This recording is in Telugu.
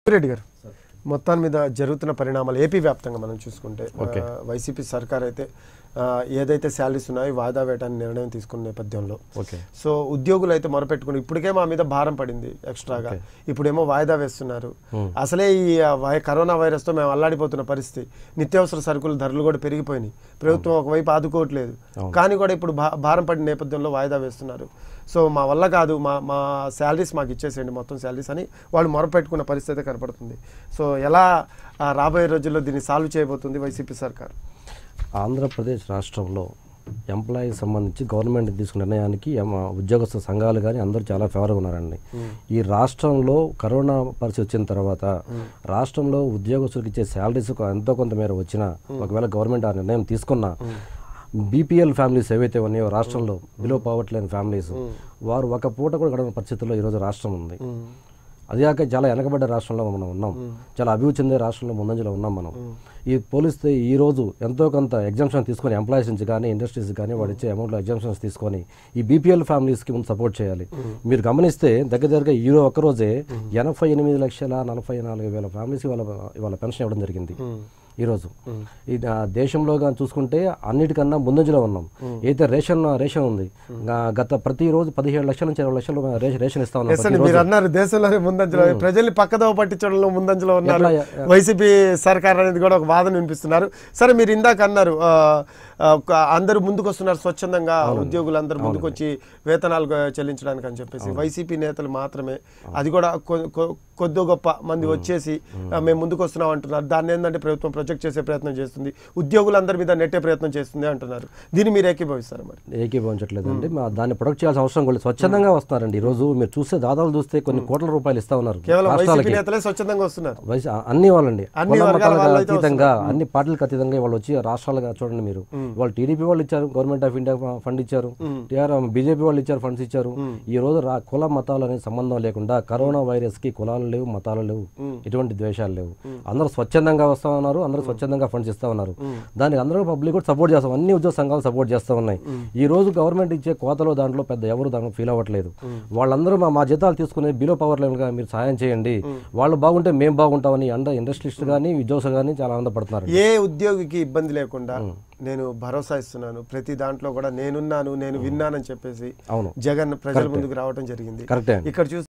రెడ్డి గారు మొత్తాన్ని మీద జరుగుతున్న పరిణామాలు ఏపీ వ్యాప్తంగా మనం చూసుకుంటే ఆ, వైసీపీ సర్కార్ అయితే ఆ, ఏదైతే శాలరీస్ ఉన్నాయో వాయిదా వేయడానికి నిర్ణయం తీసుకున్న నేపథ్యంలో ఓకే సో ఉద్యోగులు అయితే మొరపెట్టుకుని ఇప్పటికే మా మీద భారం పడింది ఎక్స్ట్రాగా ఇప్పుడేమో వాయిదా వేస్తున్నారు అసలే ఈ ఆ, వై- కరోనా వైరస్తో మేము అల్లాడిపోతున్న పరిస్థితి నిత్యావసర సరుకుల ధరలు కూడా పెరిగిపోయినాయి ప్రభుత్వం ఒకవైపు ఆదుకోవట్లేదు కానీ కూడా ఇప్పుడు భా- భారం పడిన నేపథ్యంలో వాయిదా వేస్తున్నారు సో మా వల్ల కాదు మా మా శాలరీస్ మాకు ఇచ్చేసేయండి మొత్తం శాలరీస్ అని వాళ్ళు మొరపెట్టుకున్న పరిస్థితి అయితే కనపడుతుంది సో ఎలా ఆ, రాబోయే రోజుల్లో దీన్ని సాల్వ్ చేయబోతుంది వైసీపీ సర్కార్ ఆంధ్రప్రదేశ్ రాష్ట్రంలో ఎంప్లాయీకి సంబంధించి గవర్నమెంట్ తీసుకున్న నిర్ణయానికి ఎమ- ఉద్యోగస్తు సంఘాలు కానీ అందరూ చాలా ఫేవర్గా ఉన్నారండి ఈ రాష్ట్రంలో కరోనా పరిస్థితి వచ్చిన తర్వాత రాష్ట్రంలో ఉద్యోగస్తులకు ఇచ్చే శాలరీస్ ఎంతో కొంత మేర వచ్చినా ఒకవేళ గవర్నమెంట్ ఆ నిర్ణయం తీసుకున్నా బీపీఎల్ ఫ్యామిలీస్ ఏవైతే ఉన్నాయో రాష్ట్రంలో బిలో పావర్టీ లేని ఫ్యామిలీస్ వారు ఒక పూట కూడా గడవని పరిస్థితుల్లో ఈరోజు రాష్ట్రం ఉంది అది కాక చాలా వెనకబడ్డ రాష్ట్రంలో మనం ఉన్నాం చాలా అభివృద్ధి చెందే రాష్ట్రంలో ముందంజలో ఉన్నాం మనం ఈ పోలిస్తే ఈ రోజు ఎంతో కొంత ఎగ్జామ్షన్ తీసుకొని ఎంప్లాయీస్ నుంచి కానీ ఇండస్ట్రీస్ కానీ వాడు ఇచ్చే అమౌంట్లో ఎగ్జామ్షన్స్ తీసుకొని ఈ బీపీఎల్ ఫ్యామిలీస్కి ముందు సపోర్ట్ చేయాలి మీరు గమనిస్తే దగ్గర దగ్గర ఈ రో- ఒక్క రోజే ఎనభై ఎనిమిది లక్షల నలభై నాలుగు వేల ఫ్యామిలీస్కి వాళ్ళ ఇవాళ పెన్షన్ ఇవ్వడం జరిగింది ఈరోజు ఈ ఆ, దేశంలో కానీ చూసుకుంటే అన్నిటికన్నా ముందంజలో ఉన్నాం అయితే రేషన్ రేషన్ ఉంది ఆ, గత ప్రతి రోజు పదిహేడు లక్షల నుంచి ఇరవై లక్షలు రేషన్ రేషన్ ఇస్తా ఉన్నాం ఎస్ అండి మీరు అన్నారు దేశంలోనే ముందంజలో ప్రజల్ని పక్కదోవ పట్టించడంలో ముందంజలో ఉన్నారు ఎట్లా- వైసీపీ సర్కార్ అనేది కూడా ఒక వాదన వినిపిస్తున్నారు సరే మీరు ఇందాక అన్నారు ఆ, ఆ, ఒక అందరూ ముందుకు వస్తున్నారు స్వచ్ఛందంగా ఉద్యోగులు అందరూ ముందుకు వచ్చి వేతనాలు గ- చెల్లించడానికి అని చెప్పేసి వైసీపీ నేతలు మాత్రమే అది కూడా కొ- కొ- కొద్ది గొప్ప మంది వచ్చేసి ఆ, మేము ముందుకు వస్తున్నాం అంటున్నారు దాన్ని ఏంటంటే ప్రభుత్వం ప్రొజెక్ట్ చేసే ప్రయత్నం చేస్తుంది ఉద్యోగులందరి మీద నెట్టే ప్రయత్నం చేస్తుంది అంటున్నారు దీన్ని మీరు ఏకీభవిస్తారు మరి ఏకీభవించట్లేదండి మా దాన్ని ప్రొడక్ట్ చేయాల్సిన అవసరం కూడా లేదు. స్వచ్ఛందంగా వస్తున్నారండి ఈ రోజు మీరు చూస్తే దాదాపు చూస్తే కొన్ని కోట్ల రూపాయలు ఇస్తా ఉన్నారు కేవలం వైసీపీ రాష్ట్రాలకి నేతలే స్వచ్ఛందంగా వస్తున్నారు వయసు అన్ని వాళ్ళండి అన్ని కుల వర్గాల మతాలకు వాళ్ళు అయితే అతీతంగా అన్ని పార్టీలకు అతీతంగా వాళ్ళు వచ్చి రాష్ట్రాలుగా చూడండి మీరు వాళ్ళు టీడీపీ వాళ్ళు ఇచ్చారు గవర్నమెంట్ ఆఫ్ ఇండియా ఫండ్ ఇచ్చారు టీఆర్ బీజేపీ వాళ్ళు ఇచ్చారు ఫండ్స్ ఇచ్చారు ఈ రోజు రా కుల మతాలు అనే సంబంధం లేకుండా కరోనా వైరస్ కి కులాలు లేవు మతాలు లేవు ఎటువంటి ద్వేషాలు లేవు అందరూ స్వచ్ఛందంగా వస్తా ఉన్నారు అందరూ స్వచ్ఛందంగా ఫండ్స్ ఇస్తా ఉన్నారు దానికి అందరూ పబ్లిక్ కూడా సపోర్ట్ చేస్తాం అన్ని ఉద్యోగ సంఘాలు సపోర్ట్ చేస్తూ ఉన్నాయి ఈ రోజు గవర్నమెంట్ ఇచ్చే కోతలో దాంట్లో పెద్ద ఎవరు దాంట్లో ఫీల్ అవ్వట్లేదు వాళ్ళందరూ మా మా జీతాలు తీసుకునే బిలో పవర్ లెవెల్గా మీరు సహాయం చేయండి వాళ్ళు బాగుంటే మేము బాగుంటామని అండ ఇండస్ట్రియలిస్ట్ కానీ ఉద్యోగస్తులు కానీ చాలా ఆనందపడుతున్నారు ఏ ఉద్యోగికి ఇబ్బంది లేకుండా నేను భరోసా ఇస్తున్నాను ప్రతి దాంట్లో కూడా నేనున్నాను నేను విన్నానని చెప్పేసి అవును జగన్ ప్రజల ముందుకు రావడం జరిగింది కరెక్టే అండి ఇక్కడ చూస్తే